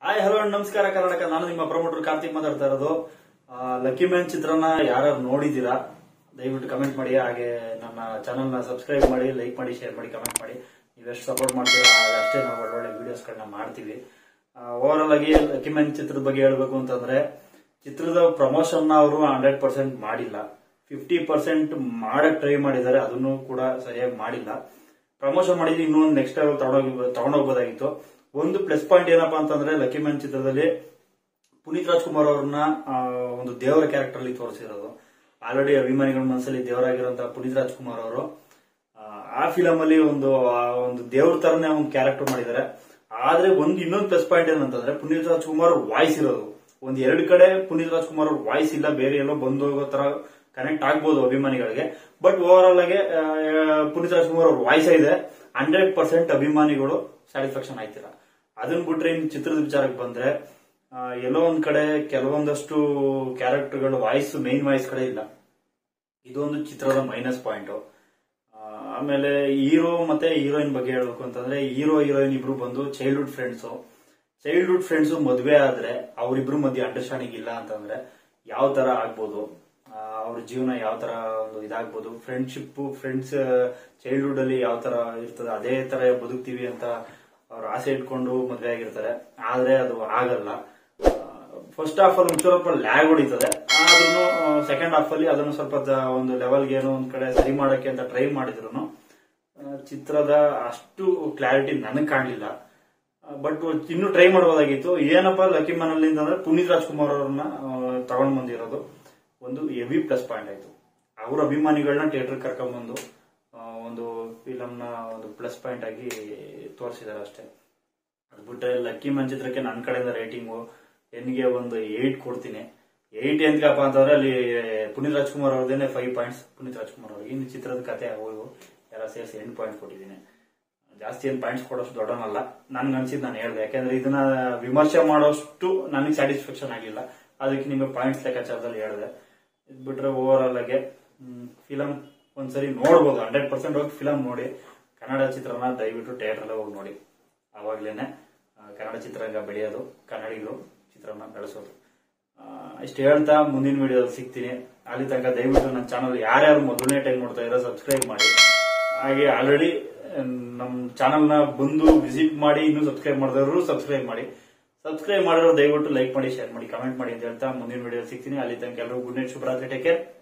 hi hello ನಮಸ್ಕಾರ ಕರ್ನಾಟಕ ನಾನು ನಿಮ್ಮ ಪ್ರಮೋಟರ್ ಕಾರ್ತಿಕ್ ಮಾತಾಡ್ತಾ ಇರೋದು ಲಕ್ಕಿ ಮ್ಯಾನ್ ಚಿತ್ರನ ಯಾರ್ಯಾರು ನೋಡಿದ್ದೀರಾ ದಯವಿಟ್ಟು ಕಮೆಂಟ್ ಮಾಡಿ ಹಾಗೆ ನನ್ನ ಚಾನಲ್ ನ ಸಬ್ಸ್ಕ್ರೈಬ್ ಮಾಡಿ ಲೈಕ್ ಮಾಡಿ ಶೇರ್ ಮಾಡಿ ಕಮೆಂಟ್ ಮಾಡಿ ನೀವೆಷ್ಟು ಸಪೋರ್ಟ್ ಮಾಡ್ತೀರಾ ಅಷ್ಟೇ ನಾವು ಒಳ್ಳೊಳ್ಳೆ ವಿಡಿಯೋಸ್ಗಳನ್ನ ಮಾಡ್ತೀವಿ ಓವರ್ ಆಲ್ ಆಗಿ ಲಕ್ಕಿ ಮ್ಯಾನ್ ಚಿತ್ರದ ಬಗ್ಗೆ ಹೇಳ್ಬೇಕು ಅಂತಂದ್ರೆ ಚಿತ್ರದ ಪ್ರಮೋಷನ್ ನ ಅವರು ಹಂಡ್ರೆಡ್ ಪರ್ಸೆಂಟ್ ಮಾಡಿಲ್ಲ ಫಿಫ್ಟಿ ಪರ್ಸೆಂಟ್ ಮಾಡಕ್ ಟ್ರೈ ಮಾಡಿದ್ದಾರೆ ಅದನ್ನು ಕೂಡ ಸರಿಯಾಗಿ ಮಾಡಿಲ್ಲ ಪ್ರಮೋಷನ್ ಮಾಡಿದ್ರೆ ಇನ್ನೊಂದು ನೆಕ್ಸ್ಟ್ ಲೆವೆಲ್ ತಗೊಂಡೋಗಿ ತಗೊಂಡೋಗ್ಬೋದಾಗಿತ್ತು ಒಂದು ಪ್ಲಸ್ ಪಾಯಿಂಟ್ ಏನಪ್ಪಾ ಅಂತಂದ್ರೆ ಲಕ್ಕಿ ಮ್ಯಾನ್ ಚಿತ್ರದಲ್ಲಿ ಪುನೀತ್ ರಾಜ್ಕುಮಾರ್ ಅವ್ರನ್ನ ಆ, ಒಂದು ದೇವರ ಕ್ಯಾರೆಕ್ಟರ್ ಅಲ್ಲಿ ತೋರಿಸಿರೋದು ಆಲ್ರೆಡಿ ಅಭಿಮಾನಿಗಳ ಮನಸ್ಸಲ್ಲಿ ದೇವರಾಗಿರುವಂತಹ ಪುನೀತ್ ರಾಜ್ಕುಮಾರ್ ಅವರು ಆ, ಆ ಫಿಲಂ ಅಲ್ಲಿ ಒಂದು ಆ ಒಂದು ದೇವ್ರ ತರನೇ ಒಂದು ಕ್ಯಾರೆಕ್ಟರ್ ಮಾಡಿದ್ದಾರೆ ಆದ್ರೆ ಒಂದು ಇನ್ನೊಂದು ಪ್ಲಸ್ ಪಾಯಿಂಟ್ ಏನಂತಂದ್ರೆ ಪುನೀತ್ ರಾಜ್ಕುಮಾರ್ ವಾಯ್ಸ್ ಇರೋದು ಒಂದ್ ಎರಡು ಕಡೆ ಪುನೀತ್ ರಾಜ್ಕುಮಾರ್ ಅವ್ರ ವಾಯ್ಸ್ ಇಲ್ಲ ಬೇರೆ ಎಲ್ಲೋ ಬಂದು ಹೋಗೋ ತರ ಕನೆಕ್ಟ್ ಆಗ್ಬೋದು ಅಭಿಮಾನಿಗಳಿಗೆ ಬಟ್ ಓವರ್ ಆಲ್ ಆಗಿ ಆ, ಪುನೀತ್ ರಾಜ್ಕುಮಾರ್ ಅವ್ರ ವಾಯ್ಸ್ ಇದೆ ಹಂಡ್ರೆಡ್ ಪರ್ಸೆಂಟ್ ಅಭಿಮಾನಿಗಳು ಸ್ಯಾಟಿಸ್ಫ್ಯಾಕ್ಷನ್ ಆಯ್ತಿಲ್ಲ ಅದನ್ನ ಬಿಟ್ರೆ ಇನ್ ಚಿತ್ರದ ವಿಚಾರಕ್ಕೆ ಬಂದ್ರೆ ಆ, ಎಲ್ಲೋ ಒಂದ್ ಕಡೆ ಕೆಲವೊಂದಷ್ಟು ಕ್ಯಾರೆಕ್ಟರ್ಗಳು ವಾಯ್ಸ್ ಮೇನ್ ವಾಯ್ಸ್ ಕಡೆ ಇಲ್ಲ ಇದೊಂದು ಚಿತ್ರದ ಮೈನಸ್ ಪಾಯಿಂಟ್ ಆಮೇಲೆ ಹೀರೋ ಮತ್ತೆ ಹೀರೋಯಿನ್ ಬಗ್ಗೆ ಹೇಳ್ಬೇಕು ಅಂತಂದ್ರೆ ಹೀರೋ ಹೀರೋಯಿನ್ ಇಬ್ರು ಬಂದು ಚೈಲ್ಡ್ಹುಡ್ ಫ್ರೆಂಡ್ಸ್ ಚೈಲ್ಡ್ಹುಡ್ ಫ್ರೆಂಡ್ಸ್ ಮದುವೆ ಆದ್ರೆ ಅವರಿಬ್ರು ಮಧ್ಯೆ ಅಂಡರ್ಸ್ಟ್ಯಾಂಡಿಂಗ್ ಇಲ್ಲ ಅಂತಂದ್ರೆ ಯಾವ ತರ ಆಗ್ಬೋದು ಆ, ಅವ್ರ ಜೀವನ ಯಾವ ತರ ಒಂದು ಇದಾಗ್ಬೋದು ಫ್ರೆಂಡ್ಶಿಪ್ ಫ್ರೆಂಡ್ಸ್ ಚೈಲ್ಡ್ಹುಡ್ ಅಲ್ಲಿ ಯಾವ ತರ ಇರ್ತದೆ ಅದೇ ತರ ಬದುಕ್ತೀವಿ ಅಂತ ಅವ್ರು ಆಸೆ ಇಟ್ಕೊಂಡು ಮದುವೆ ಆಗಿರ್ತಾರೆ ಆದ್ರೆ ಅದು ಆಗಲ್ಲ ಫಸ್ಟ್ ಹಾಫ್ ಅಲ್ಲಿ ಒಂಚೂರು ಸ್ವಲ್ಪ ಲ್ಯಾಗ್ ಹೊಡಿತದೆ ಆದ್ರೂ ಸೆಕೆಂಡ್ ಹಾಫ್ ಅಲ್ಲಿ ಅದನ್ನು ಸ್ವಲ್ಪ ದ- ಒಂದು ಲೆವೆಲ್ಗೆ ಏನೋ ಒಂದ್ ಕಡೆ ಸರಿ ಮಾಡಕ್ಕೆ ಅಂತ ಟ್ರೈ ಮಾಡಿದ್ರು ಚಿತ್ರದ ಅಷ್ಟು ಕ್ಲಾರಿಟಿ ನನಗೆ ಕಾಣಲಿಲ್ಲ ಬಟ್ ಇನ್ನು ಟ್ರೈ ಮಾಡಬಹುದಾಗಿತ್ತು ಏನಪ್ಪ ಲಕ್ಕಿ ಮನಲ್ಲಿ ಅಂತಂದ್ರೆ ಪುನೀತ್ ರಾಜ್ಕುಮಾರ್ ಅವ್ರನ್ನ ತಗೊಂಡ್ ಬಂದಿರೋದು ಒಂದು ಹೆವಿ ಪ್ಲಸ್ ಪಾಯಿಂಟ್ ಆಯ್ತು ಅವ್ರ ಅಭಿಮಾನಿಗಳನ್ನ ಥಿಯೇಟರ್ ಕರ್ಕೊಂಡ್ಬಂದು ಆ, ಒಂದು ಫಿಲಮ್ ನ ಒಂದು ಪ್ಲಸ್ ಪಾಯಿಂಟ್ ಆಗಿ ತೋರಿಸಿದ್ದಾರೆ ಅಷ್ಟೇ ಅದು ಬಿಟ್ರೆ ಲಕ್ಕಿ ಮನ್ ಚಿತ್ರಕ್ಕೆ ನನ್ನ ಕಡೆಯಿಂದ ರೇಟಿಂಗು ಎನ್ಗೆ ಒಂದು ಏಟ್ ಕೊಡ್ತೀನಿ ಏಟ್ ಎಂತಕಪ್ಪ ಅಂತಂದ್ರೆ ಅಲ್ಲಿ ಪುನೀತ್ ರಾಜ್ಕುಮಾರ್ ಅವ್ರದ್ದೇನೆ ಫೈವ್ ಪಾಯಿಂಟ್ಸ್ ಪುನೀತ್ ರಾಜ್ಕುಮಾರ್ ಅವ್ರಿಗೆ ಇನ್ನು ಚಿತ್ರದ ಕತೆ ಅವು ಎಲ್ಲ ಸೇರಿಸಿ ಎಂಟು ಪಾಯಿಂಟ್ ಕೊಟ್ಟಿದ್ದೀನಿ ಜಾಸ್ತಿ ಏನು ಪಾಯಿಂಟ್ಸ್ ಕೊಡೋಷ್ಟು ದೊಡ್ಡನಲ್ಲ ನನ್ಗೆ ಅನ್ಸಿದ್ ನಾನು ಹೇಳ್ದೆ ಯಾಕಂದ್ರೆ ಇದನ್ನ ವಿಮರ್ಶೆ ಮಾಡೋಷ್ಟು ನನಗೆ ಸ್ಯಾಟಿಸ್ಫ್ಯಾಕ್ಷನ್ ಆಗಿಲ್ಲ ಅದಕ್ಕೆ ನಿಮಗೆ ಪಾಯಿಂಟ್ಸ್ ಲೆಕ್ಕಾಚಾರದಲ್ಲಿ ಹೇಳಿದೆ ಇದು ಬಿಟ್ರೆ ಓವರ್ ಆಲ್ ಆಗಿ ಫಿಲಮ್ ಒಂದ್ಸರಿ ನೋಡ್ಬೋದು ಹಂಡ್ರೆಡ್ ಪರ್ಸೆಂಟ್ ಹೋಗಿ ಫಿಲಮ್ ನೋಡಿ ಕನ್ನಡ ಚಿತ್ರನ ದಯವಿಟ್ಟು ಥಿಯೇಟರ್ ಹೋಗಿ ನೋಡಿ ಅವಾಗ್ಲೇನೆ ಆ, ಕನ್ನಡ ಚಿತ್ರರಂಗ ಬೆಳೆಯೋದು ಕನ್ನಡಿಗರು ಚಿತ್ರನ ಬೆಳೆಸೋದು ಆ, ಇಷ್ಟು ಹೇಳ್ತಾ ಮುಂದಿನ ವಿಡಿಯೋದಲ್ಲಿ ಸಿಗ್ತೀನಿ ಅಲ್ಲಿ ತನಕ ದಯವಿಟ್ಟು ನನ್ನ ಚಾನಲ್ ಯಾರ್ಯಾರು ಮೊದಲನೇ ಟೈಮ್ ನೋಡ್ತಾ ಇರೋ ಸಬ್ಸ್ಕ್ರೈಬ್ ಮಾಡಿ ಹಾಗೆ ಆಲ್ರೆಡಿ ನಮ್ಮ ಚಾನಲ್ನ ಬಂದು ವಿಸಿಟ್ ಮಾಡಿ ಇನ್ನೂ ಸಬ್ಸ್ಕ್ರೈಬ್ ಮಾಡಿದವರು ಸಬ್ಸ್ಕ್ರೈಬ್ ಮಾಡಿ ಸಬ್ಸ್ಕ್ರೈಬ್ ಮಾಡಿರೋ ದಯವಿಟ್ಟು ಲೈಕ್ ಮಾಡಿ ಶೇರ್ ಮಾಡಿ ಕಮೆಂಟ್ ಮಾಡಿ ಅಂತ ಹೇಳ್ತಾ ಮುಂದಿನ ವಿಡಿಯೋ ಸಿಗ್ತೀನಿ ಅಲ್ಲಿ ತನಕ ಎಲ್ಲರೂ ಗುಡ್ ನೈಟ್ ಶುಭರಾತ್ರಿ ಟೇಕ್ ಕೇರ್